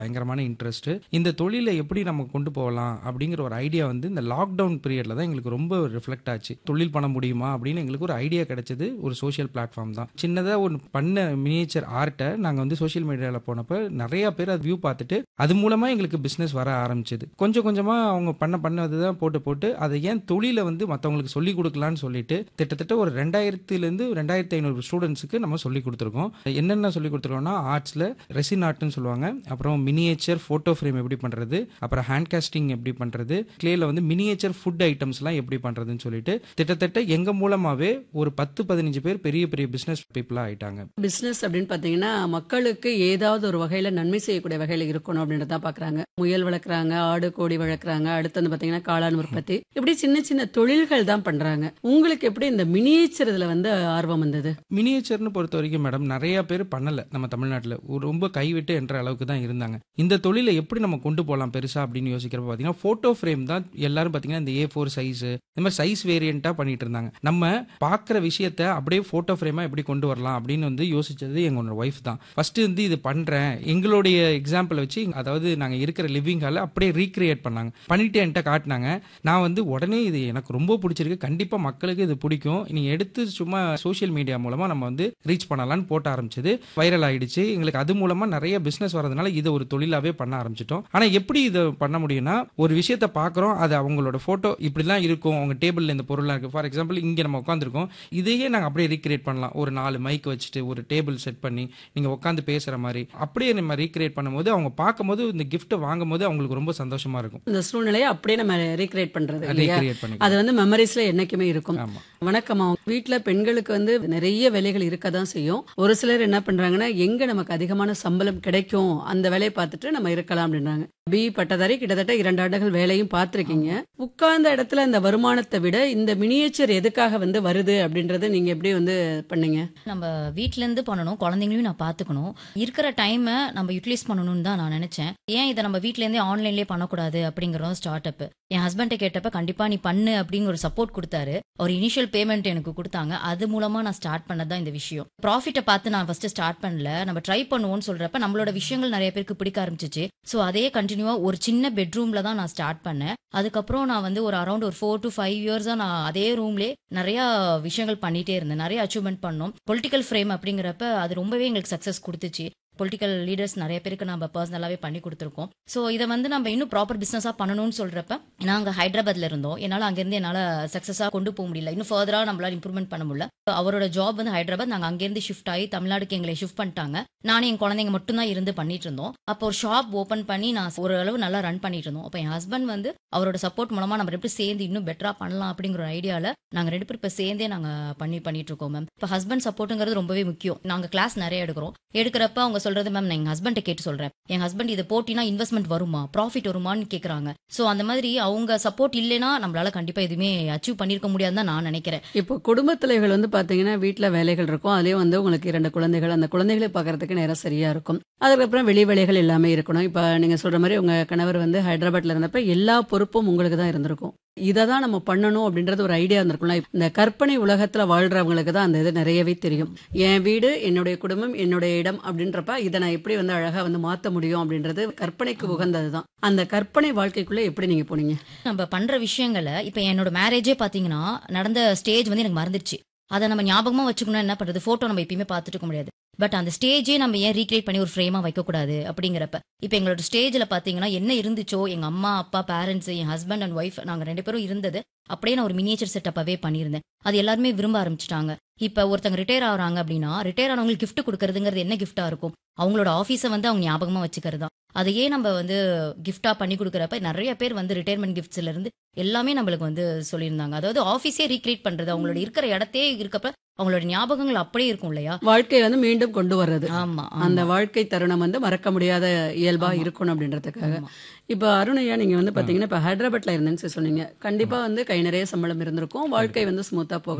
பயங்கரமான இன்ட்ரெஸ்ட் இந்த தொழிலை எப்படி நம்ம கொண்டு போகலாம் அப்படிங்கிற ஒரு ஐடியா வந்து இந்த லாக்டவுன் பீரியட்ல தான் எங்களுக்கு ரொம்ப ரிஃப்ளெக்ட் ஆச்சு தொழில் பண்ண முடியுமா அப்படின்னு எங்களுக்கு ஒரு ஐடியா கிடைச்சது ஒரு சோஷியல் பிளாட்ஃபார்ம் தான் சின்னதாக ஒன்று பண்ண மினியேச்சர் ஆர்ட்டை நாங்கள் வந்து சோஷியல் மீடியாவில் போனப்போ நிறைய பேர் அது வியூ பார்த்துட்டு அது மூலமா எங்களுக்கு பிஸ்னஸ் வர ஆரம்பிச்சது கொஞ்சம் கொஞ்சமா அவங்க பண்ண பண்ணது தான் போட்டு போட்டு அதை ஏன் தொழிலை வந்து மற்றவங்களுக்கு சொல்லி கொடுக்கலான்னு சொல்லிட்டு கிட்டத்தட்ட ஒரு ரெண்டாயிரத்துலேருந்து ரெண்டாயிரத்தி ஐநூறு ஸ்டூடெண்ட்ஸுக்கு நம்ம சொல்லி கொடுத்துருக்கோம் என்னென்ன சொல்லி கொடுத்துருக்கோம்னா ஆர்ட்ஸில் ரெசின் ஆர்ட்னு சொல்லுவாங்க அப்புறம் மினியேச்சர் ஃபோட்டோ ஃப்ரேம் எப்படி பண்ணுறது அப்புறம் ஹேண்ட் காஸ்டிங் எப்படி பண்ணுறது கிளேல வந்து மினியேச்சர் ஃபுட் ஐட்டம்ஸ்லாம் எப்படி பண்ணுறதுன்னு சொல்லிட்டு கிட்டத்தட்ட எங்கள் மூலமாகவே ஒரு பத்து பதினஞ்சு பேர் பெரிய பெரிய பிஸ்னஸ் பீப்புளாக ஆயிட்டாங்க பிசினஸ் அப்படின்னு பாத்தீங்கன்னா மக்களுக்கு ஏதாவது ஒரு வகையில நன்மை செய்யக்கூடிய வகையில இருக்கணும் அப்படின்றத பாக்குறாங்க முயல் வளர்க்குறாங்க ஆடு கோழி வளர்க்குறாங்க அடுத்து வந்து பாத்தீங்கன்னா காளான் உற்பத்தி இப்படி சின்ன சின்ன தொழில்கள் தான் பண்றாங்க உங்களுக்கு எப்படி இந்த மினியேச்சர் இதுல வந்து ஆர்வம் வந்தது மினியேச்சர்னு பொறுத்த வரைக்கும் மேடம் நிறைய பேர் பண்ணல நம்ம தமிழ்நாட்டில் ரொம்ப கைவிட்டு என்ற அளவுக்கு தான் இருந்தாங்க இந்த தொழிலை எப்படி நம்ம கொண்டு போகலாம் பெருசா அப்படின்னு யோசிக்கிறப்ப பார்த்தீங்கன்னா ஃபோட்டோ ஃப்ரேம் தான் எல்லாரும் பார்த்தீங்கன்னா இந்த ஏ ஃபோர் சைஸ் இந்த மாதிரி சைஸ் வேரியண்ட்டாக பண்ணிட்டு இருந்தாங்க நம்ம பார்க்குற விஷயத்த அப்படியே ஃபோட்டோ ஃப்ரேமாக எப்படி கொண்டு வரலாம் அப்படின்னு வந்து யோசிச்சது எங்களோட ஒய்ஃப் தான் ஃபர்ஸ்ட் வந்து இது பண்ணுறேன் எங்களுடைய எக்ஸாம்பிள் வச்சு அதாவது நாங்கள் இருக்கிற லிவிங் ஹாலில் அப்படியே ரீக்ரியேட் பண்ணாங்க பண்ணிட்டு என்கிட்ட காட்டினாங்க நான் வந்து உடனே இது எனக்கு ரொம்ப பிடிச்சிருக்கு கண்டிப்பாக மக்களுக்கு இது பிடிக்கும் நீ எடுத்து சும்மா சோஷியல் மீடியா மூலமாக நம்ம வந்து ரீச் பண்ணலாம்னு போட்ட ஆரம்பிச்சது வைரல் ஆயிடுச்சு எங்களுக்கு அது மூலமாக நிறைய பிஸ்னஸ் வரதுனால இதை ஒரு தொழிலாகவே பண்ண ஆரம்பிச்சிட்டோம் ஆனால் எப்படி இதை பண்ண முடியும்னா ஒரு விஷயத்த பார்க்குறோம் அது அவங்களோட ஃபோட்டோ இப்படிலாம் இருக்கும் அவங்க டேபிளில் இந்த பொருளாக இருக்குது ஃபார் எக்ஸாம்பிள் இங்கே நம்ம உட்காந்துருக்கோம் இதையே நாங்கள் அப்படியே ரீக்ரியேட் பண்ணலாம் ஒரு நாலு மைக் வச்சுட்டு ஒரு டேபிள் செட் பண்ணி நீங்கள் உட்காந்து பேசுகிற மாதிரி அப்படியே நம்ம ரீக்ரியேட் பண்ணும்போது அவங்க பார்க்கும்போது இந்த கிஃப்ட்டை வாங்கும்போது அவங்களுக்கு ரொம்ப சந்தோஷமா இருக்கும் இந்த சூழ்நிலையை அப்படியே நம்ம ரீக்ரியேட் பண்றது இல்லையா ரீக்ரியேட் பண்ணி அது வந்து மெமரிஸ்ல என்னைக்குமே இருக்கும் ஆமா வணக்கம்மா வீட்ல பெண்களுக்கு வந்து நிறைய வேலைகள் இருக்க தான் செய்யும் ஒரு சிலர் என்ன பண்றாங்கன்னா எங்க நமக்கு அதிகமான சம்பளம் கிடைக்கும் அந்த வேலையை பார்த்துட்டு நம்ம இருக்கலாம் அப்படின்றாங்க பி பட்டதாரி கிட்டத்தட்ட இரண்டு ஆண்டுகள் வேலையும் பார்த்திருக்கீங்க உட்கார்ந்த இடத்துல இந்த வருமானத்தை விட இந்த மினியேச்சர் எதுக்காக வந்து வருது அப்படின்றத நீங்க எப்படி வந்து பண்ணீங்க நம்ம வீட்ல இருந்து பண்ணணும் குழந்தைங்களையும் நான் பாத்துக்கணும் இருக்கிற டைமை நம்ம யூட்டிலைஸ் பண்ணணும்னு தான் நான் நினைச்சேன் ஏன் இதை நம்ம வீட்ல இருந்தே ஆன்லைன்லயே பண்ணக்கூடாது அப்படிங்கறதும் ஸ்டார்ட் அப் என் ஹஸ்பண்ட கேட்டப்ப கண்டிப்பா நீ பண்ணு அப்படிங்கிற ஒரு சப்போர்ட் கொடுத்தாரு ஒரு இனிஷியல் பேமெண்ட் எனக்கு கொடுத்தாங்க அது மூலமா நான் ஸ்டார்ட் பண்ணதான் இந்த விஷயம் ப்ராஃபிட்டை பார்த்து நான் ஃபர்ஸ்ட் ஸ்டார்ட் பண்ணல நம்ம ட்ரை பண்ணுவோம்னு சொல்றப்ப நம்மளோட விஷயங்கள் நிறைய பேருக்கு பிடிக்க ஆரம்பிச்சிச்சு ஸோ அதே கண்டினியூவா ஒரு சின்ன பெட்ரூம்ல தான் நான் ஸ்டார்ட் பண்ணேன் அதுக்கப்புறம் நான் வந்து ஒரு அரௌண்ட் ஒரு ஃபோர் டு ஃபைவ் இயர்ஸா நான் அதே ரூம்லேயே நிறைய விஷயங்கள் பண்ணிட்டே இருந்தேன் நிறைய அச்சீவ்மெண்ட் பண்ணோம் பொலிட்டிக்கல் ஃப்ரேம் அப்படிங்கிறப்ப அது ரொம்பவே எங்களுக்கு சக்ஸஸ் கொடுத்துச்சு பொலிட்டிக்கல் லீடர்ஸ் நிறைய பேருக்கு நம்ம பர்சனலாகவே பண்ணி கொடுத்துருக்கோம் ஸோ இதை வந்து நம்ம இன்னும் ப்ராப்பர் பிஸ்னஸாக பண்ணணும்னு சொல்கிறப்ப நாங்கள் ஹைதராபாத்ல இருந்தோம் என்னால் அங்கேருந்து என்னால் சக்ஸஸாக கொண்டு போக முடியல இன்னும் ஃபர்தராக நம்மளால இம்ப்ரூவ்மெண்ட் பண்ண முடியல அவரோட ஜாப் வந்து ஹைதராபாத் நாங்கள் அங்கேருந்து ஷிஃப்ட் ஆகி தமிழ்நாடுக்கு எங்களை ஷிஃப்ட் பண்ணிட்டாங்க நானும் என் குழந்தைங்க மட்டும்தான் இருந்து பண்ணிட்டு இருந்தோம் அப்போ ஒரு ஷாப் ஓப்பன் பண்ணி நான் ஓரளவு நல்லா ரன் பண்ணிட்டு இருந்தோம் அப்போ என் ஹஸ்பண்ட் வந்து அவரோட சப்போர்ட் மூலமா நம்ம ரெண்டு பேரும் சேர்ந்து இன்னும் பெட்டரா பண்ணலாம் அப்படிங்கிற ஒரு ஐடியால நாங்க ரெண்டு பேரும் இப்ப சேர்ந்தே நாங்க பண்ணி பண்ணிட்டு இருக்கோம் மேம் இப்ப ஹஸ்பண்ட் சப்போர்ட்டுங்கிறது ரொம்பவே முக்கியம் நாங்க கிளாஸ் நிறைய எடுக்கிறோம் எடுக்கிறப்ப அவங்க சொல்றது மேம் நான் எங்க ஹஸ்பண்ட கேட்டு சொல்றேன் என் ஹஸ்பண்ட் இதை போட்டினா இன்வெஸ்ட்மெண்ட் வருமா ப்ராஃபிட் வருமான்னு கேக்குறாங்க சோ அந்த மாதிரி அவங்க சப்போர்ட் இல்லைன்னா நம்மளால கண்டிப்பா எதுவுமே அச்சீவ் பண்ணிருக்க முடியாதுன்னு தான் நான் நினைக்கிறேன் இப்போ குடும்ப தலைவர் வந்து பாத்தீங்கன்னா வீட்ல வேலைகள் இருக்கும் அதுலயும் வந்து உங்களுக்கு இரண்டு குழந்தைகள் அந்த குழந்தைகளை பார்க்கறதுக்கு நேரம் சரியா இருக்கும் அதுக்கப்புறம் வெளி வேலைகள் எல்லாமே இருக்கணும் இப்ப நீங்க சொல்ற மாதிரி உங்க கணவர் வந்து ஹைதராபாத்ல இருந்தப்ப எல்லா பொறுப்பும் உங்களுக்கு தான் இருந்திருக்கும் இதை தான் நம்ம பண்ணணும் அப்படின்றது ஒரு ஐடியா இருந்திருக்கும்ல இந்த கற்பனை உலகத்துல வாழ்றவங்களுக்கு தான் அந்த இது நிறையவே தெரியும் என் வீடு என்னுடைய குடும்பம் என்னுடைய இடம் அப்படின்றப்ப இதை நான் எப்படி வந்து அழகா வந்து மாத்த முடியும் அப்படின்றது கற்பனைக்கு உகந்தது தான் அந்த கற்பனை வாழ்க்கைக்குள்ள எப்படி நீங்க போனீங்க நம்ம பண்ற விஷயங்களை இப்ப என்னோட மேரேஜே பாத்தீங்கன்னா நடந்த ஸ்டேஜ் வந்து எனக்கு மறந்துடுச்சு அதை நம்ம ஞாபகமா வச்சுக்கணும் என்ன பண்றது போட்டோ நம்ம எப்பயுமே பார்த்துட்டு இருக்க முடியாது பட் அந்த ஸ்டேஜே நம்ம ஏன் ரீக்ரியேட் பண்ணி ஒரு ஃப்ரேமா வைக்கக்கூடாது அப்படிங்கிறப்ப இப்போ எங்களோட ஸ்டேஜில் பார்த்தீங்கன்னா என்ன இருந்துச்சோ எங்க அம்மா அப்பா பேரண்ட்ஸ் என் ஹஸ்பண்ட் அண்ட் ஒய்ஃப் நாங்கள் ரெண்டு பேரும் இருந்தது அப்படியே நான் ஒரு மினியேச்சர் செட்டப்பாவே பண்ணியிருந்தேன் அது எல்லாருமே விரும்ப ஆரம்பிச்சிட்டாங்க இப்போ ஒருத்தங்க ரிட்டையர் ஆகுறாங்க அப்படின்னா ரிட்டையர் ஆனவங்களுக்கு gift கொடுக்கறதுங்கிறது என்ன கிஃப்டா இருக்கும் அவங்களோட ஆஃபீஸை வந்து அவங்க ஞாபகமா வச்சுக்கிறது தான் அதையே நம்ம வந்து கிஃப்டா பண்ணி கொடுக்குறப்ப நிறைய பேர் வந்து ரிட்டையர்மெண்ட் கிஃப்ட்ஸ்ல இருந்து எல்லாமே நம்மளுக்கு வந்து சொல்லியிருந்தாங்க அதாவது ஆஃபீஸே ரீக்ரியேட் பண்றது அவங்களோட இருக்கிற இடத்தே இருக்கப்ப அவங்களோட ஞாபகங்கள் அப்படியே இருக்கும் இல்லையா வாழ்க்கையை வந்து மீண்டும் கொண்டு வர்றது ஆமா அந்த ஆமா. வாழ்க்கை தருணம் வந்து மறக்க முடியாத இயல்பா ஆமா. இருக்கணும் அப்படின்றதுக்காக ஆமா. இப்போ அருணையா நீங்க வந்து பாத்தீங்கன்னா இப்ப ஹைதராபாத்ல இருந்தேன்னு சொல்லி சொன்னீங்க கண்டிப்பா வந்து கை நிறைய சம்பளம் இருந்திருக்கும் வாழ்க்கை வந்து ஸ்மூத்தா போகலாம்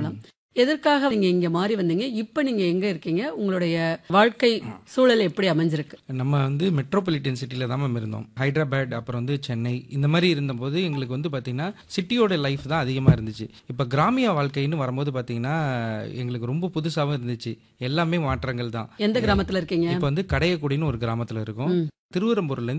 எதற்காக நீங்க இங்க மாறி வந்தீங்க இப்ப நீங்க எங்க இருக்கீங்க உங்களுடைய வாழ்க்கை சூழல் எப்படி அமைஞ்சிருக்கு நம்ம வந்து மெட்ரோபாலிட்டன் சிட்டியில் தான் மேம் இருந்தோம் ஹைதராபாத் அப்புறம் வந்து சென்னை இந்த மாதிரி இருந்தபோது எங்களுக்கு வந்து பார்த்தீங்கன்னா சிட்டியோட லைஃப் தான் அதிகமாக இருந்துச்சு இப்போ கிராமிய வாழ்க்கைன்னு வரும்போது பார்த்தீங்கன்னா எங்களுக்கு ரொம்ப புதுசாகவும் இருந்துச்சு எல்லாமே மாற்றங்கள் தான் எந்த கிராமத்துல இருக்கீங்க இப்போ வந்து கடையக்குடின்னு ஒரு கிராமத்தில் இருக்கும் ம். திருவரம்பூர்லேருந்து